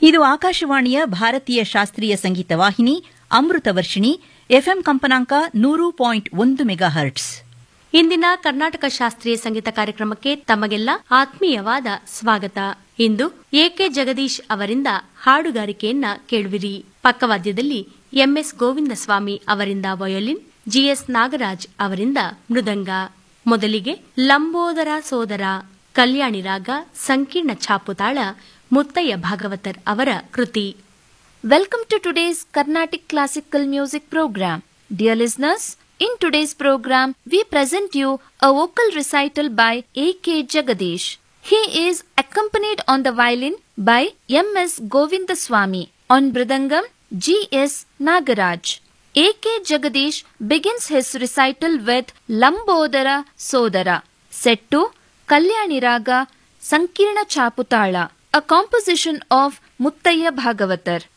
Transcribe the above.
ಇದು ಆಕಾಶವಾಣಿಯ ಭಾರತೀಯ ಶಾಸ್ತ್ರೀಯ ಸಂಗೀತ ವಾಹಿನಿ ಅಮೃತ ವರ್ಷಿಣಿ ಎಫ್ಎಂ ಕಂಪನಾಂಕ ನೂರು ಪಾಯಿಂಟ್ ಒಂದು ಮೆಗಾ ಹರ್ಟ್ಸ್ ಇಂದಿನ ಕರ್ನಾಟಕ ಶಾಸ್ತ್ರೀಯ ಸಂಗೀತ ಕಾರ್ಯಕ್ರಮಕ್ಕೆ ತಮಗೆಲ್ಲ ಆತ್ಮೀಯವಾದ ಸ್ವಾಗತ ಇಂದು ಎಕೆ ಜಗದೀಶ್ ಅವರಿಂದ ಹಾಡುಗಾರಿಕೆಯನ್ನ ಕೇಳುವಿರಿ ಪಕ್ಕವಾದ್ಯದಲ್ಲಿ ಎಂಎಸ್ ಗೋವಿಂದಸ್ವಾಮಿ ಅವರಿಂದ ವಯೋಲಿನ್ ಜಿಎಸ್ ನಾಗರಾಜ್ ಅವರಿಂದ ಮೃದಂಗ ಮೊದಲಿಗೆ ಲಂಬೋದರ ಸೋದರ ಕಲ್ಯಾಣಿ ರಾಗ ಸಂಕೀರ್ಣ ಛಾಪುತಾಳ ಮುತ್ತಯ್ಯ ಭಾಗವತರ್ ಅವರ ಕೃತಿ Welcome to today's Carnatic Classical Music Program. Dear listeners, in today's program, we present you a vocal recital by A.K. Jagadish. He is accompanied on the violin by M.S. Govindaswamy, on Bridangam, G.S. Nagaraj. A.K. Jagadish begins his recital with Lambodara Sodara, set to Kalyani Raga Sankirna Chaputala, a composition of Muttaya Bhagavatar.